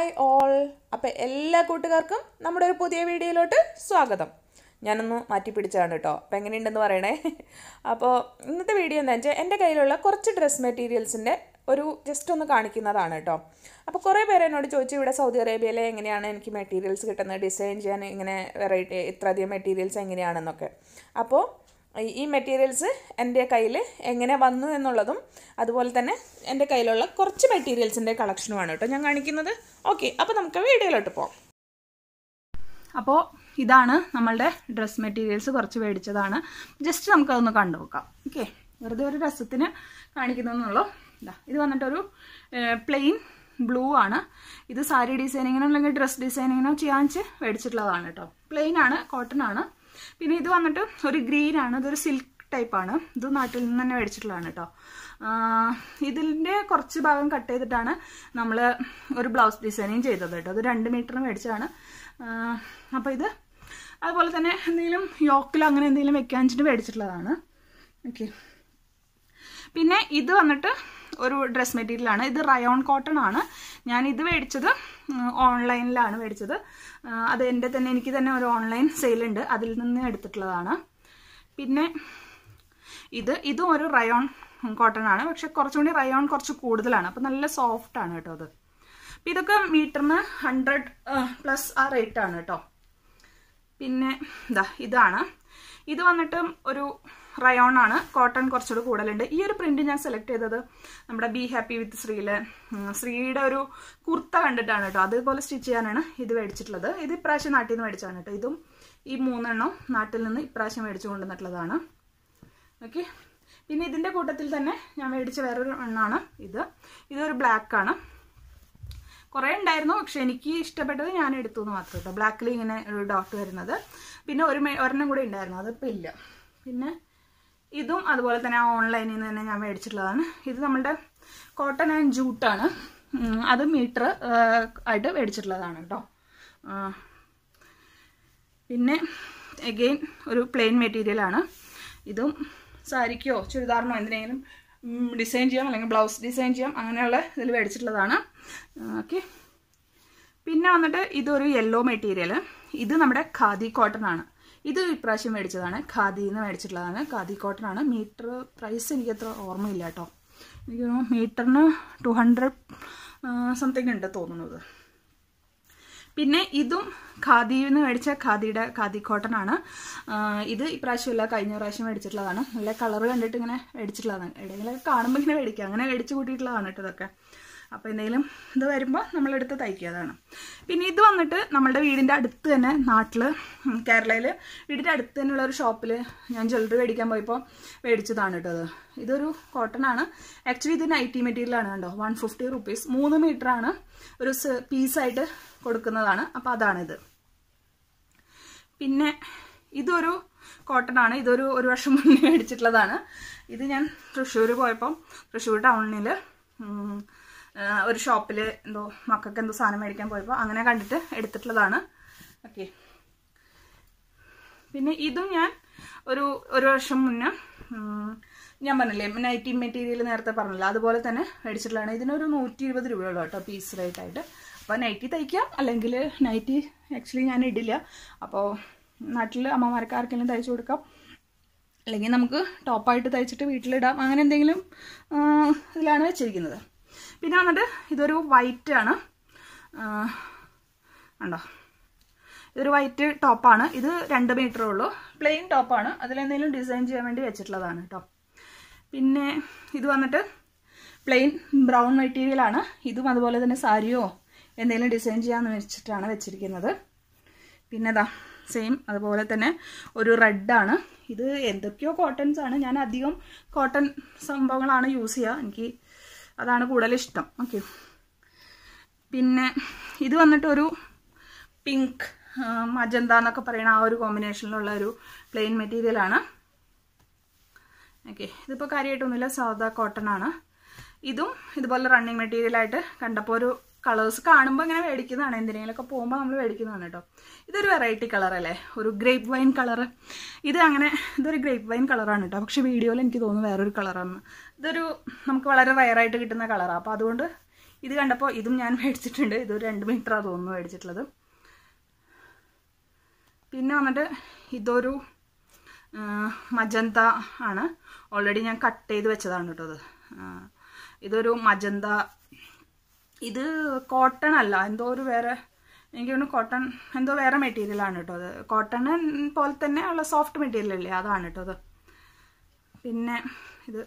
hi all അപ്പോൾ എല്ലാ കൂട്ടുകാർക്കും നമ്മുടെ ഒരു പുതിയ വീഡിയോയിലോട്ട് സ്വാഗതം ഞാനൊന്ന് മാറ്റി പിടിച്ചാണ് കേട്ടോ അപ്പോൾ എങ്ങനെയുണ്ടെന്ന് പറയണേ അപ്പോൾ ഇന്നത്തെ വീഡിയോ എന്താ വെച്ചാൽ എൻ്റെ കയ്യിലുള്ള കുറച്ച് ഡ്രസ് മെറ്റീരിയൽസിൻ്റെ ഒരു ജസ്റ്റ് ഒന്ന് കാണിക്കുന്നതാണ് കേട്ടോ അപ്പോൾ കുറേ പേര് എന്നോട് ചോദിച്ചു ഇവിടെ സൗദി അറേബ്യയിലെ എങ്ങനെയാണ് എനിക്ക് മെറ്റീരിയൽസ് കിട്ടുന്നത് ഡിസൈൻ ചെയ്യാൻ ഇങ്ങനെ വെറൈറ്റി ഇത്രയധികം മെറ്റീരിയൽസ് എങ്ങനെയാണെന്നൊക്കെ അപ്പോൾ ഈ- ഈ മെറ്റീരിയൽസ് എൻ്റെ കയ്യിൽ എങ്ങനെ വന്നു എന്നുള്ളതും അതുപോലെ തന്നെ എൻ്റെ കയ്യിലുള്ള കുറച്ച് മെറ്റീരിയൽസിൻ്റെ കളക്ഷനുമാണ് കേട്ടോ ഞാൻ കാണിക്കുന്നത് ഓക്കെ അപ്പോൾ നമുക്ക് വീഡിയോയിലോട്ട് പോകാം അപ്പോൾ ഇതാണ് നമ്മളുടെ ഡ്രസ് മെറ്റീരിയൽസ് കുറച്ച് മേടിച്ചതാണ് ജസ്റ്റ് നമുക്കതൊന്ന് കണ്ടു നോക്കാം ഓക്കെ വെറുതെ ഒരു രസത്തിന് കാണിക്കുന്നതെന്നുള്ളൂ ഇതാ ഇത് വന്നിട്ടൊരു പ്ലെയിൻ ബ്ലൂ ആണ് ഇത് സാരി ഡിസൈനിങ്ങിനോ അല്ലെങ്കിൽ ഡ്രസ് ഡിസൈനിങ്ങിനോ ചെയ്യാൻ വെച്ച് മേടിച്ചിട്ടുള്ളതാണ് കേട്ടോ പ്ലെയിൻ ആണ് കോട്ടൺ ആണ് പിന്നെ ഇത് വന്നിട്ട് ഒരു ഗ്രീൻ ആണ് ഇതൊരു സിൽക്ക് ടൈപ്പാണ് ഇത് നാട്ടിൽ നിന്ന് തന്നെ മേടിച്ചിട്ടുള്ളതാണ് കേട്ടോ ഇതിൻ്റെ കുറച്ച് ഭാഗം കട്ട് ചെയ്തിട്ടാണ് നമ്മൾ ഒരു ബ്ലൗസ് ഡിസൈനിങ് ചെയ്തത് കേട്ടോ അത് രണ്ട് മീറ്റർ മേടിച്ചതാണ് അപ്പോൾ ഇത് അതുപോലെ തന്നെ എന്തെങ്കിലും യോക്കിൽ അങ്ങനെ എന്തെങ്കിലും വെക്കാൻ വെച്ചിട്ട് മേടിച്ചിട്ടുള്ളതാണ് ഓക്കെ പിന്നെ ഇത് വന്നിട്ട് ഒരു ഡ്രസ് മെറ്റീരിയലാണ് ഇത് റയോൺ കോട്ടൺ ആണ് ഞാൻ ഇത് മേടിച്ചത് ഓൺലൈനിലാണ് മേടിച്ചത് ആ, അത് എൻ്റെ തന്നെ എനിക്ക് തന്നെ ഒരു ഓൺലൈൻ സെയിലുണ്ട് അതിൽ നിന്ന് എടുത്തിട്ടുള്ളതാണ് പിന്നെ ഇത് ഇതും ഒരു റയോൺ കോട്ടൺ ആണ് പക്ഷെ കുറച്ചും കൂടി റയോൺ കുറച്ച് കൂടുതലാണ് അപ്പം നല്ല സോഫ്റ്റ് ആണ് കേട്ടോ അത് അപ്പം ഇതൊക്കെ മീറ്ററിന് ഹൺഡ്രഡ് പ്ലസ് ആ റേറ്റ് ആണ് കേട്ടോ പിന്നെ ഇതാ ഇതാണ് ഇത് വന്നിട്ട് ഒരു റയോൺ ആണ് കോട്ടൺ കുറച്ചുകൂടി കൂടുതലുണ്ട് ഈ ഒരു പ്രിന്റ് ഞാൻ സെലക്ട് ചെയ്തത് നമ്മുടെ ബി ഹാപ്പി വിത്ത് ശ്രീയിലെ ഉം, ശ്രീയുടെ ഒരു കുർത്ത കണ്ടിട്ടാണ് കേട്ടോ അതുപോലെ സ്റ്റിച്ച് ചെയ്യാനാണ് ഇത് മേടിച്ചിട്ടുള്ളത് ഇത് ഇപ്രാവശ്യം നാട്ടിൽ നിന്ന് മേടിച്ചാണ് കേട്ടോ ഇതും ഈ മൂന്നെണ്ണം നാട്ടിൽ നിന്ന് ഇപ്രാവശ്യം മേടിച്ചു കൊണ്ടുവന്നിട്ടുള്ളതാണ് ഓക്കെ പിന്നെ ഇതിൻ്റെ കൂട്ടത്തിൽ തന്നെ ഞാൻ മേടിച്ച വേറൊരു എണ്ണാണ് ഇത് ഇതൊരു ബ്ലാക്ക് ആണ് കുറേ ഉണ്ടായിരുന്നു പക്ഷെ എനിക്ക് ഇഷ്ടപ്പെട്ടത് ഞാൻ എടുത്തു എന്ന് മാത്രം കേട്ടോ ബ്ലാക്കിൽ ഇങ്ങനെ ഒരു ഡോട്ട് വരുന്നത് പിന്നെ ഒരു മേ- ഒരെണ്ണം കൂടി ഉണ്ടായിരുന്നു അതിപ്പോൾ ഇല്ല പിന്നെ ഇതും അതുപോലെ തന്നെ ആ ഓൺലൈനിൽ നിന്ന് തന്നെ ഞാൻ മേടിച്ചിട്ടുള്ളതാണ് ഇത് നമ്മുടെ കോട്ടൺ ആൻഡ് ജൂട്ടാണ് ഉം, അത് മീറ്റർ ആയിട്ട് മേടിച്ചിട്ടുള്ളതാണ് കേട്ടോ ആ, പിന്നെ എഗെയിൻ ഒരു പ്ലെയിൻ മെറ്റീരിയലാണ് ഇതും സാരിക്കോ ചുരിദാറിനോ എന്തിനെങ്കിലും ഡിസൈൻ ചെയ്യാം അല്ലെങ്കിൽ ബ്ലൗസ് ഡിസൈൻ ചെയ്യാം അങ്ങനെയുള്ള ഇതിൽ മേടിച്ചിട്ടുള്ളതാണ് ഓക്കെ പിന്നെ വന്നിട്ട് ഇതൊരു യെല്ലോ മെറ്റീരിയൽ ഇത് നമ്മുടെ ഖാദി കോട്ടൺ ആണ് ഇത് ഇപ്രാവശ്യം മേടിച്ചതാണ് ഖാദിയിൽ നിന്ന് മേടിച്ചിട്ടുള്ളതാണ് ഖാദി കോട്ടൺ ആണ് മീറ്റർ പ്രൈസ് എനിക്ക് അത്ര ഓർമ്മയില്ല കേട്ടോ എനിക്ക് തോന്നുന്നു മീറ്ററിന് ടു ഹൺഡ്രഡ് സംതിങ് ഉണ്ട് തോന്നുന്നത് പിന്നെ ഇതും ഖാദിയിൽ നിന്ന് മേടിച്ച ഖാദിയുടെ ഖാദി കോട്ടൺ ആണ് ആ, ഇത് ഇപ്രാവശ്യമല്ല കഴിഞ്ഞ പ്രാവശ്യം മേടിച്ചിട്ടുള്ളതാണ് നല്ല കളർ കണ്ടിട്ട് ഇങ്ങനെ മേടിച്ചിട്ടുള്ളതാണ് എവിടെയെങ്കിലും കാണുമ്പോൾ ഇങ്ങനെ മേടിക്കുക അങ്ങനെ മേടിച്ച് കൂട്ടിയിട്ടുള്ളതാണ് കേട്ടോ ഇതൊക്കെ അപ്പോൾ എന്തെങ്കിലും ഇത് വരുമ്പോൾ നമ്മളെടുത്ത് തയ്ക്കാതാണ് പിന്നെ ഇത് വന്നിട്ട് നമ്മളുടെ വീടിൻ്റെ അടുത്ത് തന്നെ നാട്ടിൽ കേരളയിൽ വീടിൻ്റെ അടുത്ത് തന്നെയുള്ള ഒരു ഷോപ്പിൽ ഞാൻ ജ്വല്ലറി മേടിക്കാൻ പോയപ്പോൾ മേടിച്ചതാണ് കേട്ടോ അത് ഇതൊരു കോട്ടൺ ആണ് ആക്ച്വലി ഇത് നൈറ്റി മെറ്റീരിയൽ ആണ് കണ്ടോ വൺ ഫിഫ്റ്റി റുപ്പീസ് മൂന്ന് മീറ്റർ ആണ് ഒരു പീസായിട്ട് കൊടുക്കുന്നതാണ് അപ്പോൾ അതാണിത് പിന്നെ ഇതൊരു കോട്ടൺ ആണ് ഇതൊരു ഒരു വർഷം മുന്നേ മേടിച്ചിട്ടുള്ളതാണ് ഇത് ഞാൻ തൃശ്ശൂർ പോയപ്പം തൃശ്ശൂർ ടൗണിൽ ഒരു ഷോപ്പിൽ എന്തോ മക്കൾക്ക് എന്തോ സാധനം മേടിക്കാൻ പോയപ്പോൾ അങ്ങനെ കണ്ടിട്ട് എടുത്തിട്ടുള്ളതാണ് ഓക്കെ പിന്നെ ഇതും ഞാൻ ഒരു ഒരു വർഷം മുന്നേ ഉം, ഞാൻ പറഞ്ഞില്ലേ നൈറ്റി മെറ്റീരിയൽ നേരത്തെ പറഞ്ഞില്ല അതുപോലെ തന്നെ മേടിച്ചിട്ടുള്ളതാണ് ഇതിനൊരു നൂറ്റി ഇരുപത് രൂപയുള്ളൂ കേട്ടോ പീസ് റേറ്റ് ആയിട്ട് അപ്പോൾ നൈറ്റി തയ്ക്കാം അല്ലെങ്കിൽ നൈറ്റി ആക്ച്വലി ഞാൻ ഇടില്ല അപ്പോൾ നാട്ടിൽ അമ്മമാർക്ക് ആർക്കെങ്കിലും തയ്ച്ചു കൊടുക്കാം അല്ലെങ്കിൽ നമുക്ക് ടോപ്പായിട്ട് തയ്ച്ചിട്ട് വീട്ടിലിടാം അങ്ങനെ എന്തെങ്കിലും ആ, ഇതിലാണ് വെച്ചിരിക്കുന്നത് പിന്നെ വന്നിട്ട് ഇതൊരു വൈറ്റ് ആണ് ആ, ഉണ്ടോ ഇതൊരു വൈറ്റ് ടോപ്പാണ് ഇത് രണ്ട് മീറ്ററേ ഉള്ളൂ പ്ലെയിൻ ടോപ്പാണ് അതിലെന്തെങ്കിലും ഡിസൈൻ ചെയ്യാൻ വേണ്ടി വെച്ചിട്ടുള്ളതാണ് കേട്ടോ പിന്നെ ഇത് വന്നിട്ട് പ്ലെയിൻ ബ്രൗൺ മെറ്റീരിയൽ ആണ് ഇതും അതുപോലെ തന്നെ സാരിയോ എന്തെങ്കിലും ഡിസൈൻ ചെയ്യാമെന്ന് വെച്ചിട്ടാണ് വെച്ചിരിക്കുന്നത് പിന്നെ ഇതാ സെയിം അതുപോലെ തന്നെ ഒരു റെഡാണ് ഇത് എന്തൊക്കെയോ കോട്ടൺസ് ആണ് ഞാൻ അധികം കോട്ടൺ സംഭവങ്ങളാണ് യൂസ് ചെയ്യുക എനിക്ക് അതാണ് കൂടുതൽ ഇഷ്ടം ഓക്കെ പിന്നെ ഇത് വന്നിട്ട് ഒരു പിങ്ക് മജന്ത എന്നൊക്കെ പറയുന്ന ആ ഒരു കോമ്പിനേഷനിലുള്ള ഒരു പ്ലെയിൻ മെറ്റീരിയലാണ് ഓക്കെ ഇതിപ്പോൾ കാര്യമായിട്ടൊന്നുമില്ല സാധാ കോട്ടൺ ആണ് ഇതും ഇതുപോലെ റണ്ണിങ് മെറ്റീരിയലായിട്ട് കണ്ടപ്പോൾ ഒരു കളേഴ്സ് കാണുമ്പോൾ ഇങ്ങനെ മേടിക്കുന്നതാണ് എന്തിനെങ്കിലുമൊക്കെ പോകുമ്പോൾ നമ്മൾ മേടിക്കുന്നതാണ് കേട്ടോ ഇതൊരു വെറൈറ്റി കളർ അല്ലേ ഒരു ഗ്രേപ്പ് വൈൻ കളർ ഇത് അങ്ങനെ ഇതൊരു ഗ്രേപ്പ് വൈൻ കളറാണ് കേട്ടോ പക്ഷേ വീഡിയോയിൽ എനിക്ക് തോന്നുന്നു വേറൊരു കളറാണ് ഇതൊരു നമുക്ക് വളരെ റയറായിട്ട് കിട്ടുന്ന കളറാണ് അപ്പോൾ അതുകൊണ്ട് ഇത് കണ്ടപ്പോൾ ഇതും ഞാൻ മേടിച്ചിട്ടുണ്ട് ഇത് ഒരു രണ്ട് മീറ്ററാണ് തോന്നുന്നു മേടിച്ചിട്ടുള്ളത് പിന്നെ വന്നിട്ട് ഇതൊരു മജന്ത ആണ് ഓൾറെഡി ഞാൻ കട്ട് ചെയ്ത് വെച്ചതാണ് കേട്ടോ ഇത് ആ, ഇതൊരു മജന്ത ഇത് കോട്ടൺ അല്ല എന്തോ ഒരു വേറെ എനിക്ക് തോന്നുന്നു കോട്ടൺ എന്തോ വേറെ മെറ്റീരിയൽ ആണ് കേട്ടോ അത് കോട്ടൺ പോലെ തന്നെ ഉള്ള സോഫ്റ്റ് മെറ്റീരിയൽ അല്ലേ അതാണ് കേട്ടോ അത് പിന്നെ ഇത്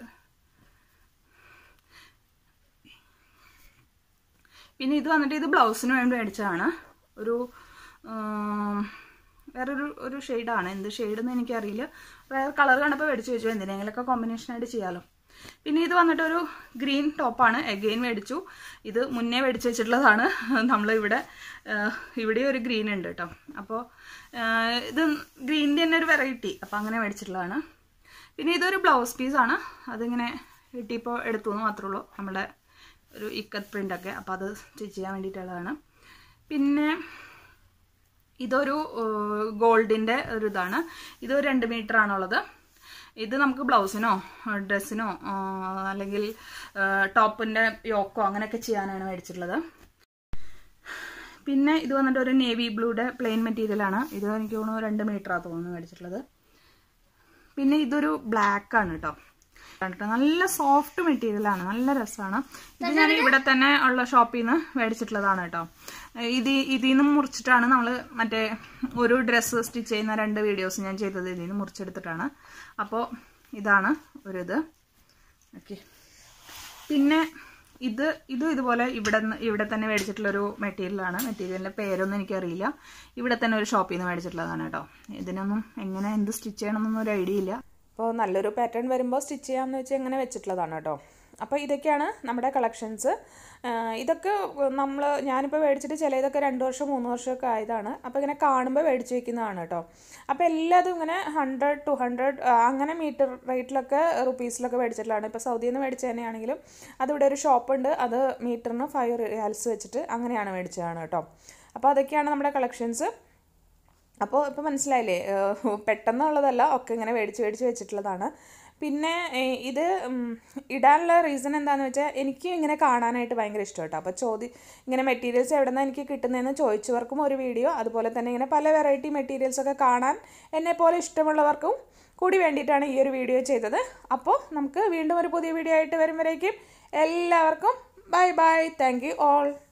പിന്നെ ഇത് വന്നിട്ട് ഇത് ബ്ലൗസിന് വേണ്ടി മേടിച്ചതാണ് ഒരു ഉം, വേറൊരു ഒരു ഷെയ്ഡാണ് എന്ത് ഷെയ്ഡെന്ന് എനിക്കറിയില്ല വേറെ കളർ കണ്ടപ്പോൾ മേടിച്ച് വെച്ചു എന്തിനെങ്കിലൊക്കെ കോമ്പിനേഷനായിട്ട് ചെയ്യാമല്ലോ പിന്നെ ഇത് വന്നിട്ട് ഒരു ഗ്രീൻ ടോപ്പാണ് എഗെയിൻ മേടിച്ചു ഇത് മുന്നേ മേടിച്ച് വെച്ചിട്ടുള്ളതാണ് നമ്മളിവിടെ ആഹ്, ഇവിടെ ഒരു ഗ്രീൻ ഉണ്ട് കേട്ടോ അപ്പോൾ ആഹ്, ഇത് ഗ്രീനിൻ്റെ തന്നെ ഒരു വെറൈറ്റി അപ്പോൾ അങ്ങനെ മേടിച്ചിട്ടുള്ളതാണ് പിന്നെ ഇതൊരു ബ്ലൗസ് പീസാണ് അതിങ്ങനെ കിട്ടിയപ്പോൾ എടുത്തു എന്ന് മാത്രമേ ഉള്ളൂ നമ്മുടെ ഒരു ഇക്കത്ത് പ്രിൻ്റൊക്കെ അപ്പോൾ അത് സ്റ്റിച്ച് ചെയ്യാൻ വേണ്ടിയിട്ടുള്ളതാണ് പിന്നെ ഇതൊരു ഗോൾഡിൻ്റെ ഒരു ഇതാണ് ഇത് ഒരു രണ്ട് മീറ്റർ ആണുള്ളത് ഇത് നമുക്ക് ബ്ലൗസിനോ ഡ്രസ്സിനോ അല്ലെങ്കിൽ ടോപ്പിൻ്റെ യോക്കോ അങ്ങനെയൊക്കെ ചെയ്യാനാണ് മേടിച്ചിട്ടുള്ളത് പിന്നെ ഇത് വന്നിട്ട് ഒരു നേവി ബ്ലൂയുടെ പ്ലെയിൻ മെറ്റീരിയലാണ് ഇത് എനിക്ക് തോന്നുന്നു രണ്ട് മീറ്ററാണ് തോന്നുന്നു മേടിച്ചിട്ടുള്ളത് പിന്നെ ഇതൊരു ബ്ലാക്ക് ആണ് കേട്ടോ കണ്ടിട്ടോ നല്ല സോഫ്റ്റ് മെറ്റീരിയൽ ആണ് നല്ല രസമാണ് ഇത് ഞാൻ ഇവിടെ തന്നെ ഉള്ള ഷോപ്പിൽ നിന്ന് മേടിച്ചിട്ടുള്ളതാണ് കേട്ടോ ഇത് ഇതിൽ നിന്ന് മുറിച്ചിട്ടാണ് നമ്മൾ മറ്റേ ഒരു ഡ്രസ്സ് സ്റ്റിച്ച് ചെയ്യുന്ന രണ്ട് വീഡിയോസ് ഞാൻ ചെയ്തത് ഇതിൽ നിന്ന് മുറിച്ചെടുത്തിട്ടാണ് അപ്പോൾ ഇതാണ് ഒരു ഇത് ഓക്കെ പിന്നെ ഇത് ഇത് ഇതുപോലെ ഇവിടെ നിന്ന് ഇവിടെ തന്നെ മേടിച്ചിട്ടുള്ളൊരു മെറ്റീരിയലാണ് മെറ്റീരിയലിൻ്റെ പേരൊന്നും എനിക്കറിയില്ല ഇവിടെ തന്നെ ഒരു ഷോപ്പിൽ നിന്ന് മേടിച്ചിട്ടുള്ളതാണ് കേട്ടോ ഇതിനൊന്നും എങ്ങനെ എന്ത് സ്റ്റിച്ച് ചെയ്യണമെന്നൊന്നും ഒരു ഐഡിയ ഇല്ല അപ്പോൾ നല്ലൊരു പാറ്റേൺ വരുമ്പോൾ സ്റ്റിച്ച് ചെയ്യാമെന്ന് വെച്ച് ഇങ്ങനെ വെച്ചിട്ടുള്ളതാണ് കേട്ടോ അപ്പോൾ ഇതൊക്കെയാണ് നമ്മുടെ കളക്ഷൻസ് ഇതൊക്കെ നമ്മൾ ഞാനിപ്പോൾ മേടിച്ചിട്ട് ചില ഇതൊക്കെ രണ്ട് വർഷം മൂന്ന് വർഷമൊക്കെ ആയതാണ് അപ്പോൾ ഇങ്ങനെ കാണുമ്പോൾ മേടിച്ച് വെക്കുന്നതാണ് കേട്ടോ അപ്പോൾ എല്ലാതും ഇങ്ങനെ ഹൺഡ്രഡ് ടു ഹൺഡ്രഡ് അങ്ങനെ മീറ്റർ റേറ്റിലൊക്കെ റുപ്പീസിലൊക്കെ മേടിച്ചിട്ടുള്ളതാണ് ഇപ്പോൾ സൗദിയിൽ നിന്ന് മേടിച്ച തന്നെയാണെങ്കിലും അതിവിടെ ഒരു ഷോപ്പുണ്ട് അത് മീറ്ററിന് ഫൈവ് റിയാൽസ് വെച്ചിട്ട് അങ്ങനെയാണ് മേടിച്ചതാണ് കേട്ടോ അപ്പോൾ അതൊക്കെയാണ് നമ്മുടെ കളക്ഷൻസ് അപ്പോൾ ഇപ്പോൾ മനസ്സിലായില്ലേ ഏഹ് പെട്ടെന്നുള്ളതല്ല ഒക്കെ ഇങ്ങനെ മേടിച്ച് മേടിച്ച് വെച്ചിട്ടുള്ളതാണ് പിന്നെ ഏഹ് ഇത് ഉം, ഇടാനുള്ള റീസൺ എന്താണെന്ന് വെച്ചാൽ എനിക്ക് ഇങ്ങനെ കാണാനായിട്ട് ഭയങ്കര ഇഷ്ടം കേട്ടോ അപ്പോൾ ചോദ്യം ഇങ്ങനെ മെറ്റീരിയൽസ് എവിടെ നിന്നാണ് എനിക്ക് കിട്ടുന്നതെന്ന് ചോദിച്ചവർക്കും ഒരു വീഡിയോ അതുപോലെ തന്നെ ഇങ്ങനെ പല വെറൈറ്റി മെറ്റീരിയൽസ് ഒക്കെ കാണാൻ എന്നെ പോലെ ഇഷ്ടമുള്ളവർക്കും കൂടി വേണ്ടിയിട്ടാണ് ഈ ഒരു വീഡിയോ ചെയ്തത് അപ്പോൾ നമുക്ക് വീണ്ടും ഒരു പുതിയ വീഡിയോ ആയിട്ട് വരുമ്പോഴേക്കും എല്ലാവർക്കും bye bye thank you all